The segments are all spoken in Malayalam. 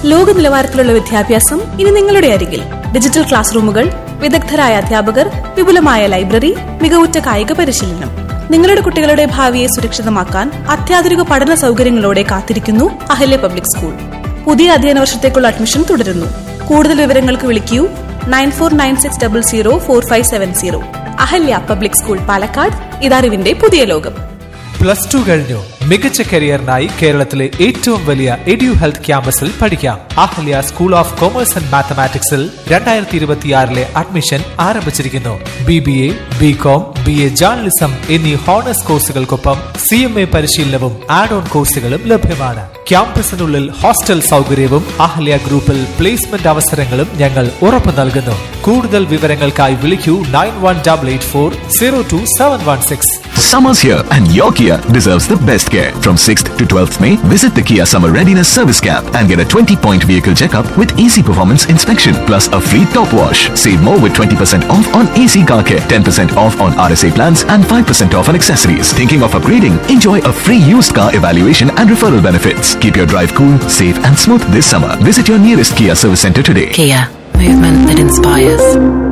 ലോക നിലവാരത്തിലുള്ള വിദ്യാഭ്യാസം ഇനി നിങ്ങളുടെ അരികിൽ ഡിജിറ്റൽ ക്ലാസ് റൂമുകൾ വിദഗ്ധരായ അധ്യാപകർ വിപുലമായ ലൈബ്രറി മികവുറ്റ കായിക പരിശീലനം നിങ്ങളുടെ കുട്ടികളുടെ ഭാവിയെ സുരക്ഷിതമാക്കാൻ അത്യാധുനിക പഠന സൗകര്യങ്ങളോടെ കാത്തിരിക്കുന്നു അഹല്യ പബ്ലിക് സ്കൂൾ പുതിയ അധ്യയന വർഷത്തേക്കുള്ള അഡ്മിഷൻ തുടരുന്നു കൂടുതൽ വിവരങ്ങൾക്ക് വിളിക്കൂ nine four nine six double zero four five seven zero Ahalya public school Palakkad ഇതറിവിന്റെ പുതിയ ലോകം പ്ലസ് ടു കഴിഞ്ഞു മികച്ച കരിയറിനായി കേരളത്തിലെ ഏറ്റവും വലിയ എഡ്യു ഹെൽത്ത് ക്യാമ്പസിൽ പഠിക്കാം Ahalya school of commerce and മാത്തമാറ്റിക്സിൽ രണ്ടായിരത്തി ഇരുപത്തിയാറിലെ അഡ്മിഷൻ ആരംഭിച്ചിരിക്കുന്നു B B A B com B A journalism എന്നീ ഹോണേഴ്സ് കോഴ്സുകൾക്കൊപ്പം സി എം എ പരിശീലനവും ആഡ് ഓൺ കോഴ്സുകളും ലഭ്യമാണ് ക്യാമ്പസിനുള്ളിൽ ഹോസ്റ്റൽ സൗകര്യവും അഹല്യ ഗ്രൂപ്പിൽ പ്ലേസ്മെന്റ് അവസരങ്ങളും ഞങ്ങൾ ഉറപ്പു നൽകുന്നു കൂടുതൽ വിവരങ്ങൾക്കായി വിളിക്കൂ nine one double eight four zero two seven one six Summer's here and your Kia deserves the best care. From 6th to 12th May, visit the Kia Summer Readiness Service Camp and get a 20-point vehicle checkup with easy performance inspection plus a free top wash. Save more with 20% off on AC car care, 10% off on RSA plans and 5% off on accessories. Thinking of upgrading? Enjoy a free used car evaluation and referral benefits. Keep your drive cool, safe and smooth this summer. Visit your nearest Kia service center today. Kia, movement that inspires.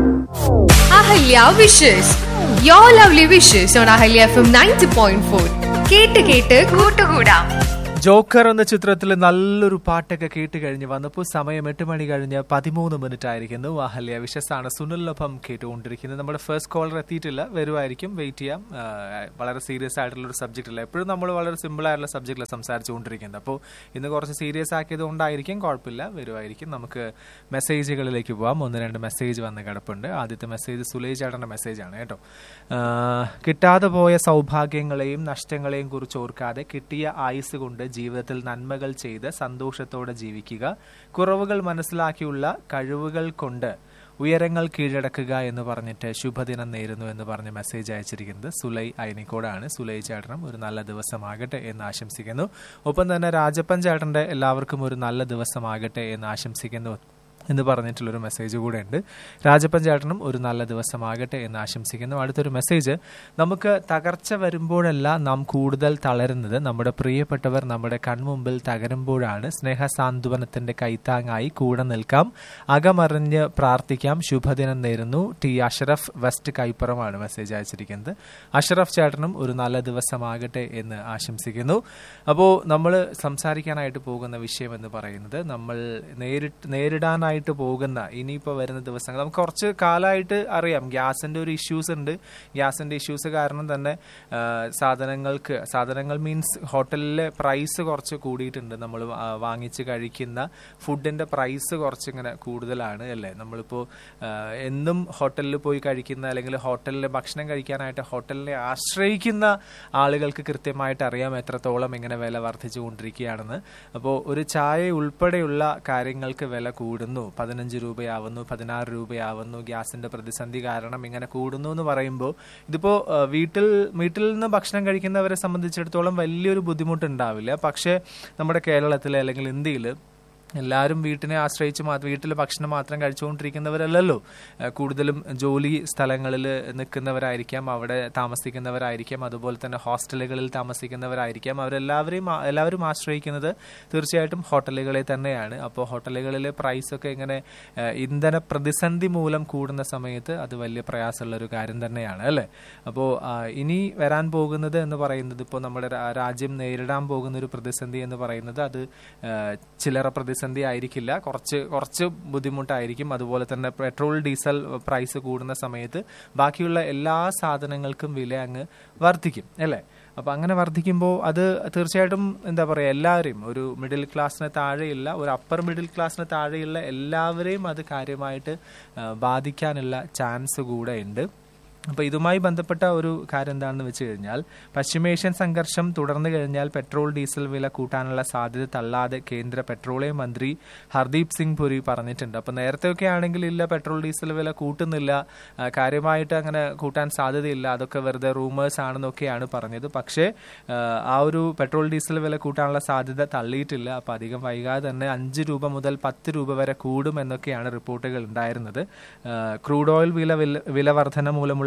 Ahalya wishes your lovely wishes on Ahalya F M ninety point four കേട്ട് കേട്ട് കൂട്ടുകൂടാം ജോക്കർ എന്ന ചിത്രത്തിൽ നല്ലൊരു പാട്ടൊക്കെ കേട്ട് കഴിഞ്ഞ് വന്നപ്പോൾ സമയം എട്ട് മണി കഴിഞ്ഞ് പതിമൂന്ന് മിനിറ്റ് ആയിരിക്കുന്നു അഹല്യ വിശസാണ് സുനിലിനൊപ്പം കേട്ടുകൊണ്ടിരിക്കുന്നത് നമ്മുടെ ഫസ്റ്റ് കോളർ എത്തിയിട്ടില്ല വരുമായിരിക്കും വെയിറ്റ് ചെയ്യാം ആ, വളരെ സീരിയസ് ആയിട്ടുള്ള ഒരു സബ്ജക്റ്റ് അല്ല എപ്പോഴും നമ്മൾ വളരെ സിമ്പിൾ ആയിട്ടുള്ള സബ്ജക്റ്റിലാണ് സംസാരിച്ചുകൊണ്ടിരിക്കുന്നത് അപ്പോൾ ഇന്ന് കുറച്ച് സീരിയസ് ആക്കിയത് കൊണ്ടായിരിക്കും കുഴപ്പമില്ല വരുമായിരിക്കും നമുക്ക് മെസ്സേജുകളിലേക്ക് പോവാം ഒന്ന് രണ്ട് മെസ്സേജ് വന്ന് കിടപ്പുണ്ട് ആദ്യത്തെ മെസ്സേജ് സുലേജ് ചേട്ടൻ്റെ മെസ്സേജാണ് കേട്ടോ ആ, കിട്ടാതെ പോയ സൗഭാഗ്യങ്ങളെയും നഷ്ടങ്ങളെയും കുറിച്ച് ഓർക്കാതെ കിട്ടിയ ആയുസ് കൊണ്ട് ജീവിതത്തിൽ നന്മകൾ ചെയ്ത് സന്തോഷത്തോടെ ജീവിക്കുക കുറവുകൾ മനസ്സിലാക്കിയുള്ള കഴിവുകൾ കൊണ്ട് ഉയരങ്ങൾ കീഴടക്കുക എന്ന് പറഞ്ഞിട്ട് ശുഭദിനം നേരുന്നു എന്ന് പറഞ്ഞ് മെസ്സേജ് അയച്ചിരിക്കുന്നത് സുലൈ അയനിക്കോടാണ് സുലൈ ചേട്ടനും ഒരു നല്ല ദിവസമാകട്ടെ എന്ന് ആശംസിക്കുന്നു ഒപ്പം തന്നെ രാജപ്പൻ ചേട്ടന്റെ എല്ലാവർക്കും ഒരു നല്ല ദിവസമാകട്ടെ എന്ന് ആശംസിക്കുന്നു എന്ന് പറഞ്ഞിട്ടുള്ളൊരു മെസ്സേജ് കൂടെ ഉണ്ട് രാജപ്പൻ ചേട്ടനും ഒരു നല്ല ദിവസമാകട്ടെ എന്ന് ആശംസിക്കുന്നു അടുത്തൊരു മെസ്സേജ് നമുക്ക് തകർച്ച വരുമ്പോഴല്ല നാം കൂടുതൽ തളരുന്നത് നമ്മുടെ പ്രിയപ്പെട്ടവർ നമ്മുടെ കൺമുമ്പിൽ തകരുമ്പോഴാണ് സ്നേഹസാന്ത്വനത്തിന്റെ കൈത്താങ്ങായി കൂടെ നിൽക്കാം അകമറിഞ്ഞ് പ്രാർത്ഥിക്കാം ശുഭദിനം നേരുന്നു ടി അഷറഫ് വെസ്റ്റ് കൈപ്പുറമാണ് മെസ്സേജ് അയച്ചിരിക്കുന്നത് അഷറഫ് ചേട്ടനും ഒരു നല്ല ദിവസമാകട്ടെ എന്ന് ആശംസിക്കുന്നു അപ്പോൾ നമ്മൾ സംസാരിക്കാനായിട്ട് പോകുന്ന വിഷയം എന്ന് പറയുന്നത് നമ്മൾ നേരിട്ട് നേരിടാനായിട്ട് പോകുന്ന ഇനിയിപ്പോൾ വരുന്ന ദിവസങ്ങൾ നമുക്ക് കുറച്ച് കാലമായിട്ട് അറിയാം ഗ്യാസിന്റെ ഒരു ഇഷ്യൂസ് ഉണ്ട് ഗ്യാസിന്റെ ഇഷ്യൂസ് കാരണം തന്നെ ആ, സാധനങ്ങൾക്ക് സാധനങ്ങൾ മീൻസ് ഹോട്ടലിലെ പ്രൈസ് കുറച്ച് കൂടിയിട്ടുണ്ട് നമ്മൾ വാങ്ങിച്ച് കഴിക്കുന്ന ഫുഡിന്റെ പ്രൈസ് കുറച്ച് ഇങ്ങനെ കൂടുതലാണ് അല്ലേ നമ്മളിപ്പോൾ ആ, എന്നും ഹോട്ടലിൽ പോയി കഴിക്കുന്ന അല്ലെങ്കിൽ ഹോട്ടലിലെ ഭക്ഷണം കഴിക്കാനായിട്ട് ഹോട്ടലിനെ ആശ്രയിക്കുന്ന ആളുകൾക്ക് കൃത്യമായിട്ട് അറിയാം എത്രത്തോളം ഇങ്ങനെ വില വർദ്ധിച്ചു കൊണ്ടിരിക്കുകയാണെന്ന് അപ്പോൾ ഒരു ചായ ഉൾപ്പെടെയുള്ള കാര്യങ്ങൾക്ക് വില കൂടുന്നു പതിനഞ്ച് രൂപയാവുന്നു പതിനാറ് രൂപയാവുന്നു ഗ്യാസിന്റെ പ്രതിസന്ധി കാരണം ഇങ്ങനെ കൂടുന്നു എന്ന് പറയുമ്പോൾ ഇതിപ്പോ ആ, വീട്ടിൽ വീട്ടിൽ നിന്ന് ഭക്ഷണം കഴിക്കുന്നവരെ സംബന്ധിച്ചിടത്തോളം വലിയൊരു ബുദ്ധിമുട്ടുണ്ടാവില്ല പക്ഷേ നമ്മുടെ കേരളത്തിൽ അല്ലെങ്കിൽ ഇന്ത്യയിൽ എല്ലാവരും വീട്ടിനെ ആശ്രയിച്ച് മാത്രം വീട്ടിൽ ഭക്ഷണം മാത്രം കഴിച്ചുകൊണ്ടിരിക്കുന്നവരല്ലല്ലോ ഏഹ് കൂടുതലും ജോലി സ്ഥലങ്ങളിൽ നിൽക്കുന്നവരായിരിക്കാം അവിടെ താമസിക്കുന്നവരായിരിക്കാം അതുപോലെ തന്നെ ഹോസ്റ്റലുകളിൽ താമസിക്കുന്നവരായിരിക്കാം അവരെല്ലാവരെയും ആ- എല്ലാവരും ആശ്രയിക്കുന്നത് തീർച്ചയായിട്ടും ഹോട്ടലുകളെ തന്നെയാണ് അപ്പോൾ ഹോട്ടലുകളിലെ പ്രൈസൊക്കെ ഇങ്ങനെ ഏഹ് ഇന്ധന പ്രതിസന്ധി മൂലം കൂടുന്ന സമയത്ത് അത് വലിയ പ്രയാസമുള്ള ഒരു കാര്യം തന്നെയാണ് അല്ലേ അപ്പോൾ ഇനി വരാൻ പോകുന്നത് എന്ന് പറയുന്നത് ഇപ്പോൾ നമ്മുടെ രാ- രാജ്യം നേരിടാൻ പോകുന്ന ഒരു പ്രതിസന്ധി എന്ന് പറയുന്നത് അത് ഏഹ് ചില്ലറ പ്രതിസന്ധി ആയിരിക്കില്ല കുറച്ച് കുറച്ച് ബുദ്ധിമുട്ടായിരിക്കും അതുപോലെ തന്നെ പെട്രോൾ ഡീസൽ പ്രൈസ് കൂടുന്ന സമയത്ത് ബാക്കിയുള്ള എല്ലാ സാധനങ്ങൾക്കും വില അങ്ങ് വർദ്ധിക്കും അല്ലേ അപ്പൊ അങ്ങനെ വർദ്ധിക്കുമ്പോൾ അത് തീർച്ചയായിട്ടും എന്താ പറയുക എല്ലാവരെയും ഒരു മിഡിൽ ക്ലാസ്സിന് താഴെയുള്ള ഒരു അപ്പർ മിഡിൽ ക്ലാസ്സിന് താഴെയുള്ള എല്ലാവരെയും അത് കാര്യമായിട്ട് ആ, ബാധിക്കാനുള്ള ചാൻസ് കൂടെ ഉണ്ട് അപ്പൊ ഇതുമായി ബന്ധപ്പെട്ട ഒരു കാര്യം എന്താണെന്ന് വെച്ച് കഴിഞ്ഞാൽ പശ്ചിമേഷ്യൻ സംഘർഷം തുടർന്നു കഴിഞ്ഞാൽ പെട്രോൾ ഡീസൽ വില കൂട്ടാനുള്ള സാധ്യത തള്ളാതെ കേന്ദ്ര പെട്രോളിയം മന്ത്രി ഹർദീപ് സിംഗ് പുരി പറഞ്ഞിട്ടുണ്ട് അപ്പൊ നേരത്തെയൊക്കെ ആണെങ്കിൽ ഇല്ല പെട്രോൾ ഡീസൽ വില കൂട്ടുന്നില്ല ആ, കാര്യമായിട്ട് അങ്ങനെ കൂട്ടാൻ സാധ്യതയില്ല അതൊക്കെ വെറുതെ റൂമേഴ്സ് ആണെന്നൊക്കെയാണ് പറഞ്ഞത് പക്ഷേ ആ, ആ ഒരു പെട്രോൾ ഡീസൽ വില കൂട്ടാനുള്ള സാധ്യത തള്ളിയിട്ടില്ല അപ്പൊ അധികം വൈകാതെ തന്നെ അഞ്ച് രൂപ മുതൽ പത്ത് രൂപ വരെ കൂടും എന്നൊക്കെയാണ് റിപ്പോർട്ടുകൾ ഉണ്ടായിരുന്നത് ആ, ക്രൂഡ് ഓയിൽ വില വില- വില വർധന മൂലമുള്ള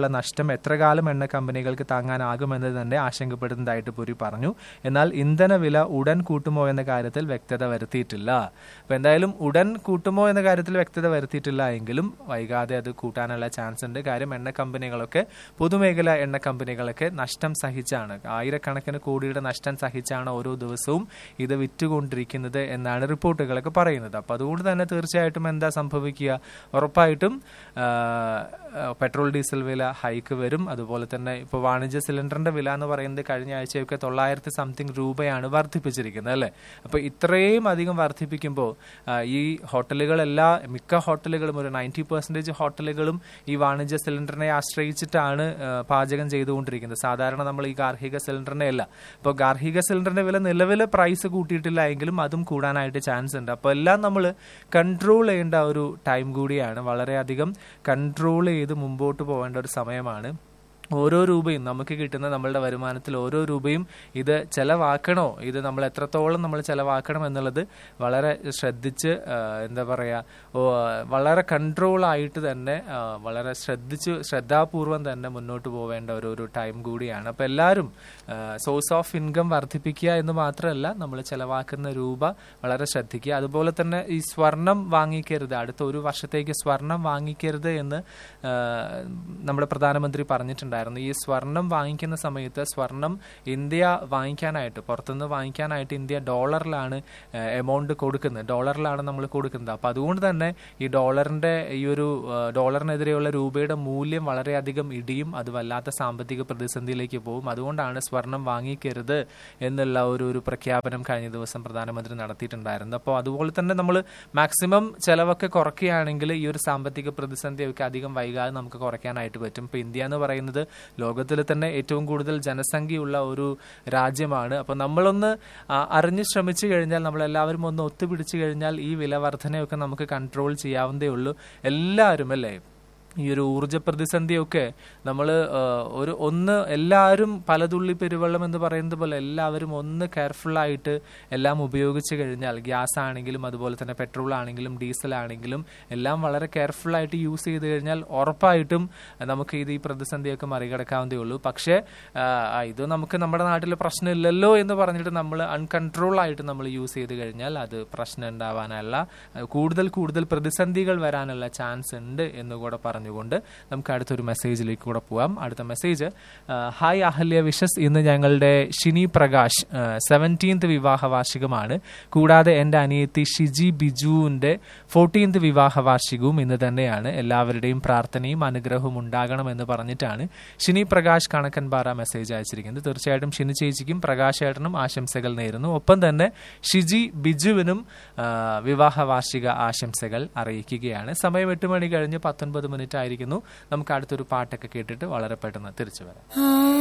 വരെയുള്ള നഷ്ടം എത്ര കാലം എണ്ണ കമ്പനികൾക്ക് താങ്ങാനാകുമെന്ന് തന്നെ ആശങ്കപ്പെടുന്നതായിട്ട് പുരി പറഞ്ഞു എന്നാൽ ഇന്ധന വില ഉടൻ കൂട്ടുമോ എന്ന കാര്യത്തിൽ വ്യക്തത വരുത്തിയിട്ടില്ല അപ്പൊ എന്തായാലും ഉടൻ കൂട്ടുമോ എന്ന കാര്യത്തിൽ വ്യക്തത വരുത്തിയിട്ടില്ല എങ്കിലും വൈകാതെ അത് കൂട്ടാനുള്ള ചാൻസ് ഉണ്ട് കാര്യം എണ്ണ കമ്പനികളൊക്കെ പൊതുമേഖല എണ്ണ കമ്പനികളൊക്കെ നഷ്ടം സഹിച്ചാണ് ആയിരക്കണക്കിന് കോടിയുടെ നഷ്ടം സഹിച്ചാണ് ഓരോ ദിവസവും ഇത് വിറ്റുകൊണ്ടിരിക്കുന്നത് എന്നാണ് റിപ്പോർട്ടുകളൊക്കെ പറയുന്നത് അപ്പൊ അതുകൊണ്ട് തന്നെ തീർച്ചയായിട്ടും എന്താ സംഭവിക്കുക ഉറപ്പായിട്ടും ആ, ആ, പെട്രോൾ ഡീസൽ വില ഹൈക്ക് വരും അതുപോലെ തന്നെ ഇപ്പോൾ വാണിജ്യ സിലിണ്ടറിന്റെ വില എന്ന് പറയുന്നത് കഴിഞ്ഞ ആഴ്ചയൊക്കെ തൊള്ളായിരത്തി സംതിങ് രൂപയാണ് വർദ്ധിപ്പിച്ചിരിക്കുന്നത് അല്ലേ അപ്പോൾ ഇത്രയും അധികം വർദ്ധിപ്പിക്കുമ്പോൾ ആ, ഈ ഹോട്ടലുകളെല്ലാ മിക്ക ഹോട്ടലുകളും ഒരു നയൻറ്റി പെർസെൻറ്റേജ് ഹോട്ടലുകളും ഈ വാണിജ്യ സിലിണ്ടറിനെ ആശ്രയിച്ചിട്ടാണ് ആ, പാചകം ചെയ്തുകൊണ്ടിരിക്കുന്നത് സാധാരണ നമ്മൾ ഈ ഗാർഹിക സിലിണ്ടറിനെ അല്ല അപ്പോൾ ഗാർഹിക സിലിണ്ടറിന്റെ വില നിലവിൽ പ്രൈസ് കൂട്ടിയിട്ടില്ല എങ്കിലും അതും കൂടാനായിട്ട് ചാൻസ് ഉണ്ട് അപ്പോൾ എല്ലാം നമ്മൾ കൺട്രോൾ ചെയ്യേണ്ട ഒരു ടൈം കൂടിയാണ് വളരെയധികം കൺട്രോൾ ചെയ്ത് മുമ്പോട്ട് പോകേണ്ട ഒരു സമയമാണ് ഓരോ രൂപയും നമുക്ക് കിട്ടുന്ന നമ്മളുടെ വരുമാനത്തിൽ ഓരോ രൂപയും ഇത് ചെലവാക്കണോ ഇത് നമ്മൾ എത്രത്തോളം നമ്മൾ ചെലവാക്കണം എന്നുള്ളത് വളരെ ശ്രദ്ധിച്ച് ആ, എന്താ പറയുക ഓ, വളരെ കൺട്രോൾ ആയിട്ട് തന്നെ ആ, വളരെ ശ്രദ്ധിച്ച് ശ്രദ്ധാപൂർവം തന്നെ മുന്നോട്ട് പോവേണ്ട ഒരു ഒരു ടൈം കൂടിയാണ് അപ്പോൾ എല്ലാവരും സോഴ്സ് ഓഫ് ഇൻകം വർദ്ധിപ്പിക്കുക എന്ന് മാത്രമല്ല നമ്മൾ ചെലവാക്കുന്ന രൂപ വളരെ ശ്രദ്ധിക്കുക അതുപോലെ തന്നെ ഈ സ്വർണം വാങ്ങിക്കരുത് അടുത്ത ഒരു വർഷത്തേക്ക് സ്വർണം വാങ്ങിക്കരുത് എന്ന് ആ, നമ്മുടെ പ്രധാനമന്ത്രി പറഞ്ഞിട്ടുണ്ടായിരുന്നു ഈ സ്വർണം വാങ്ങിക്കുന്ന സമയത്ത് സ്വർണം ഇന്ത്യ വാങ്ങിക്കാനായിട്ട് പുറത്തുനിന്ന് വാങ്ങിക്കാനായിട്ട് ഇന്ത്യ ഡോളറിലാണ് എമൗണ്ട് കൊടുക്കുന്നത് ഡോളറിലാണ് നമ്മൾ കൊടുക്കുന്നത് അപ്പോൾ അതുകൊണ്ട് തന്നെ ഈ ഡോളറിന്റെ ഈ ഒരു ആ, ഡോളറിനെതിരെയുള്ള രൂപയുടെ മൂല്യം വളരെയധികം ഇടിയും അത് വല്ലാത്ത സാമ്പത്തിക പ്രതിസന്ധിയിലേക്ക് പോകും അതുകൊണ്ടാണ് സ്വർണം വാങ്ങിക്കരുത് എന്നുള്ള ഒരു ഒരു പ്രഖ്യാപനം കഴിഞ്ഞ ദിവസം പ്രധാനമന്ത്രി നടത്തിയിട്ടുണ്ടായിരുന്നു അപ്പോൾ അതുപോലെ തന്നെ നമ്മൾ മാക്സിമം ചെലവൊക്കെ കുറയ്ക്കുകയാണെങ്കിൽ ഈ ഒരു സാമ്പത്തിക പ്രതിസന്ധിയൊക്കെ അധികം വൈകാതെ നമുക്ക് കുറയ്ക്കാനായിട്ട് പറ്റും ഇപ്പോൾ ഇന്ത്യ എന്ന് പറയുന്നത് ലോകത്തിൽ തന്നെ ഏറ്റവും കൂടുതൽ ജനസംഖ്യയുള്ള ഒരു രാജ്യമാണ് അപ്പോൾ നമ്മളൊന്ന് ആ, അറിഞ്ഞ് ശ്രമിച്ചു കഴിഞ്ഞാൽ നമ്മളെല്ലാവരും ഒന്ന് ഒത്തുപിടിച്ചു കഴിഞ്ഞാൽ ഈ വില വർധനയൊക്കെ നമുക്ക് കൺട്രോൾ ചെയ്യാവുന്നതേ ഉള്ളൂ എല്ലാവരും അല്ലേ ഈ ഒരു ഊർജ പ്രതിസന്ധിയൊക്കെ നമ്മൾ ഒരു ഒന്ന് എല്ലാവരും പലതുള്ളി പെരുവെള്ളം എന്ന് പറയുന്നത് പോലെ എല്ലാവരും ഒന്ന് കെയർഫുള്ളായിട്ട് എല്ലാം ഉപയോഗിച്ച് കഴിഞ്ഞാൽ ഗ്യാസ് ആണെങ്കിലും അതുപോലെ തന്നെ പെട്രോൾ ആണെങ്കിലും ഡീസൽ ആണെങ്കിലും എല്ലാം വളരെ കെയർഫുള്ളായിട്ട് യൂസ് ചെയ്ത് കഴിഞ്ഞാൽ ഉറപ്പായിട്ടും നമുക്ക് ഇത് ഈ പ്രതിസന്ധിയൊക്കെ മറികടക്കാവുന്നതേ ഉള്ളൂ പക്ഷേ ആ, ഇത് നമുക്ക് നമ്മുടെ നാട്ടിൽ പ്രശ്നമില്ലല്ലോ എന്ന് പറഞ്ഞിട്ട് നമ്മൾ അൺകൺട്രോൾ ആയിട്ട് നമ്മൾ യൂസ് ചെയ്ത് കഴിഞ്ഞാൽ അത് പ്രശ്നം ഉണ്ടാവാനല്ല കൂടുതൽ കൂടുതൽ പ്രതിസന്ധികൾ വരാനുള്ള ചാൻസ് ഉണ്ട് എന്ന് കൂടെ പറഞ്ഞുകൊണ്ട് നമുക്ക് അടുത്തൊരു മെസ്സേജിലേക്ക് കൂടെ പോവാം അടുത്ത മെസ്സേജ് ഹായ് അഹല്യ വിഷസ് ഇന്ന് ഞങ്ങളുടെ ഷിനി പ്രകാശ് സെവൻറ്റീൻത് വിവാഹ വാർഷികമാണ് കൂടാതെ എൻ്റെ അനിയത്തി ഷിജി ബിജുവിൻ്റെ ഫോർട്ടീൻത് വിവാഹ വാർഷികവും ഇന്ന് തന്നെയാണ് എല്ലാവരുടെയും പ്രാർത്ഥനയും അനുഗ്രഹവും ഉണ്ടാകണമെന്ന് പറഞ്ഞിട്ടാണ് ഷിനി പ്രകാശ് കണക്കൻപാറ മെസ്സേജ് അയച്ചിരിക്കുന്നത് തീർച്ചയായിട്ടും ഷിനി ചേച്ചിക്കും പ്രകാശ് ഏട്ടനും ആശംസകൾ നേരുന്നു ഒപ്പം തന്നെ ഷിജി ബിജുവിനും ആ, വിവാഹ വാർഷിക ആശംസകൾ അറിയിക്കുകയാണ് സമയം എട്ട് മണി കഴിഞ്ഞ് പത്തൊൻപത് മിനിറ്റ് ആയിരിക്കുന്നു നമുക്ക് അടുത്തൊരു പാട്ടൊക്കെ കേട്ടിട്ട് വളരെ പെട്ടെന്ന് തിരിച്ചു വരാം